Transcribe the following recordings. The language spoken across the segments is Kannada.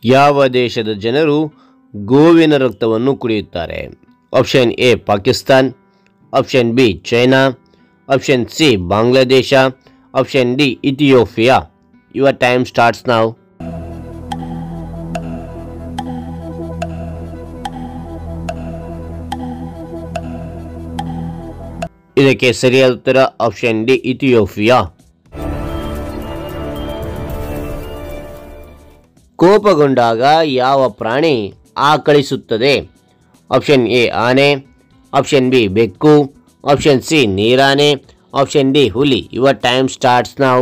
ಯಾವ ದೇಶದ ಜನರು ಗೋವಿನ ರಕ್ತವನ್ನು ಕುಡಿಯುತ್ತಾರೆ option A Pakistan option B China option C Bangladesh option D Ethiopia your time starts ನಾವು ಇದಕ್ಕೆ ಸರಿಯಾದ ಉತ್ತರ ಆಪ್ಷನ್ ಡಿ ಇಥಿಯೋಪಿಯಾ ಕೋಪಗೊಂಡಾಗ ಯಾವ ಪ್ರಾಣಿ ಆಕಳಿಸುತ್ತದೆ ಆಪ್ಷನ್ ಎ ಆನೆ ಆಪ್ಷನ್ ಬಿ ಬೆಕ್ಕು ಆಪ್ಷನ್ ಸಿ ನೀರಾನೆ ಆಪ್ಷನ್ ಡಿ ಹುಲಿ ಯುವರ್ ಟೈಮ್ ಸ್ಟಾರ್ಟ್ಸ್ ನಾವು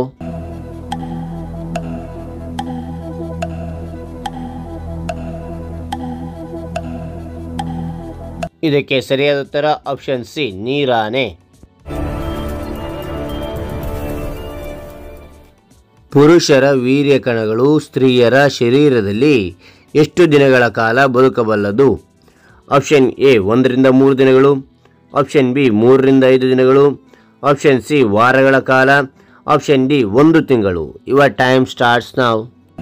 ಇದಕ್ಕೆ ಸರಿಯಾದ ಉತ್ತರ ಆಪ್ಷನ್ ಸಿ ನೀರಾನೆ ಪುರುಷರ ವೀರ್ಯ ಕಣಗಳು ಸ್ತ್ರೀಯರ ಶರೀರದಲ್ಲಿ ಎಷ್ಟು ದಿನಗಳ ಕಾಲ ಬದುಕಬಲ್ಲದು ಆಪ್ಷನ್ ಎ ಒಂದರಿಂದ ಮೂರು ದಿನಗಳು ಆಪ್ಷನ್ ಬಿ ಮೂರರಿಂದ ಐದು ದಿನಗಳು ಆಪ್ಷನ್ ಸಿ ವಾರಗಳ ಕಾಲ ಆಪ್ಷನ್ ಡಿ ಒಂದು ತಿಂಗಳು ಯುವರ್ ಟೈಮ್ ಸ್ಟಾರ್ಟ್ಸ್ ನಾವು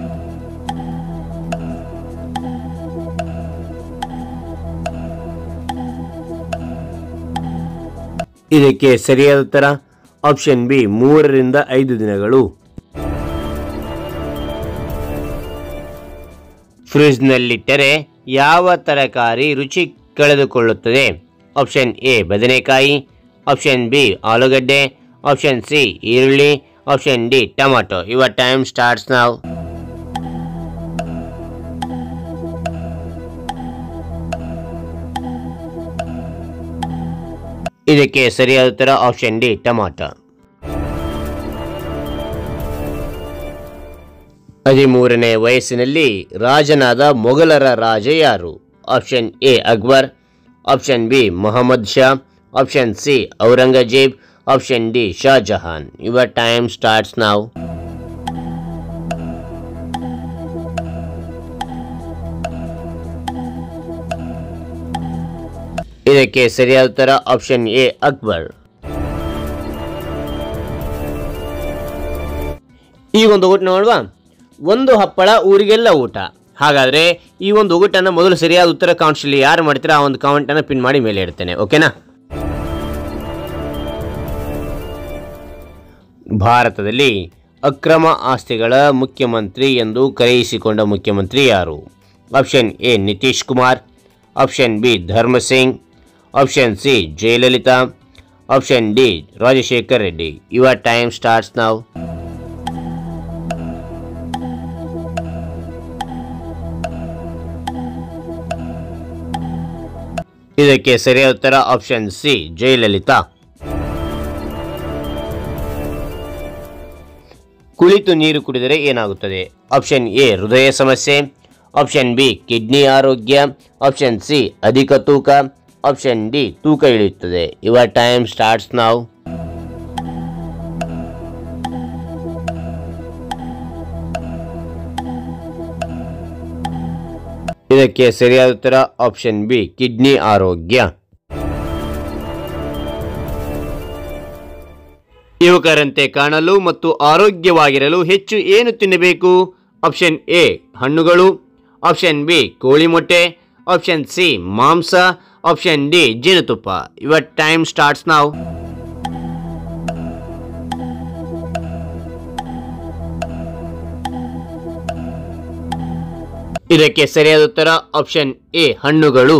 ಇದಕ್ಕೆ ಸರಿಯಾದ ಉತ್ತರ ಆಪ್ಷನ್ ಬಿ ಮೂರರಿಂದ ಐದು ದಿನಗಳು ಫ್ರಿಜ್ನಲ್ಲಿಟ್ಟರೆ ಯಾವ ತರಕಾರಿ ರುಚಿ ಕಳೆದುಕೊಳ್ಳುತ್ತದೆ ಆಪ್ಷನ್ ಎ ಬದನೆಕಾಯಿ ಆಪ್ಷನ್ ಬಿ ಆಲೂಗಡ್ಡೆ ಆಪ್ಷನ್ ಸಿ ಈರುಳ್ಳಿ option D tomato your time starts ನಾವು ಇದಕ್ಕೆ ಸರಿಯಾದ ಉತ್ತರ ಆಪ್ಷನ್ ಡಿ ಟೊಮಾಟೊ ಹದಿಮೂರನೇ ವಯಸ್ಸಿನಲ್ಲಿ ರಾಜನಾದ ಮೊಘಲರ ರಾಜ ಯಾರು option A Akbar option B Mohammed Shah option C Aurangzeb option D Shah Jahan your time starts ನಾವು ಇದಕ್ಕೆ ಸರಿಯಾದ ಉತ್ತರ ಆಪ್ಷನ್ ಎ ಅಕ್ಬರ್ ಈ ಒಂದು ಊಟ ನೋಡುವ ಒಂದು ಹಪ್ಪಳ ಊರಿಗೆಲ್ಲ ಊಟ ಹಾಗಾದರೆ ಈ ಒಂದು ಒಗಟನ್ನು ಮೊದಲು ಸರಿಯಾದ ಉತ್ತರ ಕಾನ್ಸ್ಟಲ್ಲಿ ಯಾರು ಮಾಡ್ತೀರಾ ಆ ಒಂದು ಕಾಮೆಂಟನ್ನು ಪಿನ್ ಮಾಡಿ ಮೇಲೆ ಇಡ್ತೇನೆ ಓಕೆನಾ ಭಾರತದಲ್ಲಿ ಅಕ್ರಮ ಆಸ್ತಿಗಳ ಮುಖ್ಯಮಂತ್ರಿ ಎಂದು ಕರೆಯಿಸಿಕೊಂಡ ಮುಖ್ಯಮಂತ್ರಿ ಯಾರು option A Nitish Kumar option B Dharam Singh option C Jayalalithaa option D Rajashekhar Reddy your time starts ನಾವು ಇದಕ್ಕೆ ಸರಿಯಾದ ಉತ್ತರ ಆಪ್ಷನ್ ಸಿ ಜಯಲಲಿತಾ ಕುಳಿತು ನೀರು ಕುಡಿದರೆ ಏನಾಗುತ್ತದೆ ಆಪ್ಷನ್ ಎ ಹೃದಯ ಸಮಸ್ಯೆ ಆಪ್ಷನ್ ಬಿ ಕಿಡ್ನಿ ಆರೋಗ್ಯ ಆಪ್ಷನ್ ಸಿ ಅಧಿಕ ತೂಕ ಆಪ್ಷನ್ ಡಿ ತೂಕ ಇಳಿಯುತ್ತದೆ ಯುವರ್ ಟೈಮ್ ಸ್ಟಾರ್ಟ್ಸ್ ನಾವು ಇದಕ್ಕೆ ಸರಿಯಾದ ಉತ್ತರ ಆಪ್ಷನ್ ಬಿ ಕಿಡ್ನಿ ಆರೋಗ್ಯ ಯುವಕರಂತೆ ಕಾಣಲು ಮತ್ತು ಆರೋಗ್ಯವಾಗಿರಲು ಹೆಚ್ಚು ಏನು ತಿನ್ನಬೇಕು ಆಪ್ಷನ್ ಎ ಹಣ್ಣುಗಳು ಆಪ್ಷನ್ ಬಿ ಕೋಳಿ ಮೊಟ್ಟೆ ಆಪ್ಷನ್ ಸಿ ಮಾಂಸ ಆಪ್ಷನ್ ಡಿ ಜೇನುತುಪ್ಪ ಯುವರ್ ಟೈಮ್ ಸ್ಟಾರ್ಟ್ಸ್ ನಾವು ಇದಕ್ಕೆ ಸರಿಯಾದ ಉತ್ತರ ಆಪ್ಷನ್ ಎ ಹಣ್ಣುಗಳು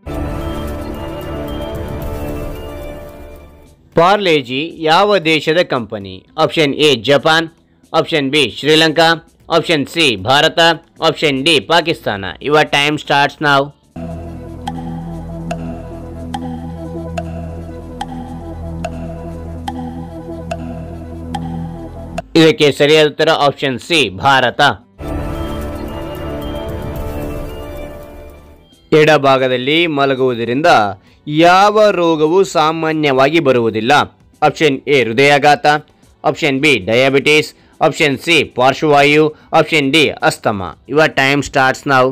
ಪಾರ್ಲೇಜಿ ಯಾವ ದೇಶದ company option A Japan option B Sri Lanka option C Bharat option D Pakistan your time starts ನಾವು ಇದಕ್ಕೆ ಸರಿಯಾದ ಉತ್ತರ ಆಪ್ಷನ್ ಸಿ ಭಾರತ ಎಡಭಾಗದಲ್ಲಿ ಮಲಗುವುದರಿಂದ ಯಾವ ರೋಗವು ಸಾಮಾನ್ಯವಾಗಿ ಬರುವುದಿಲ್ಲ ಆಪ್ಷನ್ ಎ ಹೃದಯಾಘಾತ option B diabetes option C ಪಾರ್ಶ್ವವಾಯು option D asthma your time starts ನಾವು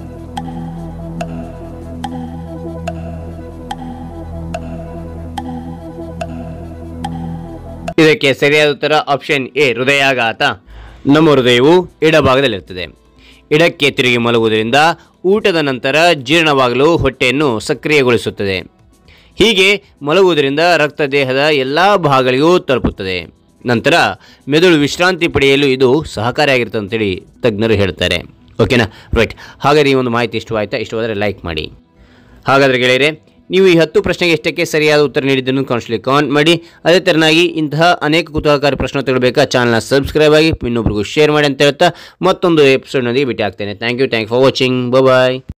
ಇದಕ್ಕೆ ಸರಿಯಾದ ಉತ್ತರ ಆಪ್ಷನ್ ಎ ಹೃದಯಾಘಾತ ನಮ್ಮ ಹೃದಯವು ಎಡಭಾಗದಲ್ಲಿರುತ್ತದೆ ಎಡಕ್ಕೆ ತಿರುಗಿ ಮಲಗುವುದರಿಂದ ಊಟದ ನಂತರ ಜೀರ್ಣವಾಗಲು ಹೊಟ್ಟೆಯನ್ನು ಸಕ್ರಿಯಗೊಳಿಸುತ್ತದೆ ಹೀಗೆ ಮಲಗುವುದರಿಂದ ರಕ್ತ ದೇಹದ ಎಲ್ಲ ಭಾಗಗಳಿಗೂ ತಲುಪುತ್ತದೆ ನಂತರ ಮೆದುಳು ವಿಶ್ರಾಂತಿ ಪಡೆಯಲು ಇದು ಸಹಕಾರಿಯಾಗಿರುತ್ತೆ ಅಂತೇಳಿ ತಜ್ಞರು ಹೇಳ್ತಾರೆ ಓಕೆನಾ ರೈಟ್ ಹಾಗಾದ್ರೆ ಈ ಒಂದು ಮಾಹಿತಿ ಇಷ್ಟವಾಯ್ತಾ ಇಷ್ಟವಾದರೆ ಲೈಕ್ ಮಾಡಿ ಹಾಗಾದರೆ ಗೆಳೆಯರೆ ನೀವು ಈ ಹತ್ತು ಪ್ರಶ್ನೆಗೆ ಎಷ್ಟಕ್ಕೆ ಸರಿಯಾದ ಉತ್ತರ ನೀಡಿದ್ದನ್ನು ಕಾಣಿಸ್ಲಿ ಕಾಮೆಂಟ್ ಮಾಡಿ ಅದೇ ಥರನಾಗಿ ಇಂತಹ ಅನೇಕ ಕುತೂಹಲಕಾರಿ ಪ್ರಶ್ನೋತ್ತರಗಳು ಬೇಕಾ ಚಾನಲ್ನ ಸಬ್ಸ್ಕ್ರೈಬ್ ಆಗಿ ಇನ್ನೊಬ್ರಿಗೂ ಶೇರ್ ಮಾಡಿ ಅಂತ ಹೇಳ್ತಾ ಮತ್ತೊಂದು ಎಪಿಸೋಡ್ನೊಂದಿಗೆ ಭೇಟಿ ಆಗ್ತೇನೆ thank you thank for watching bye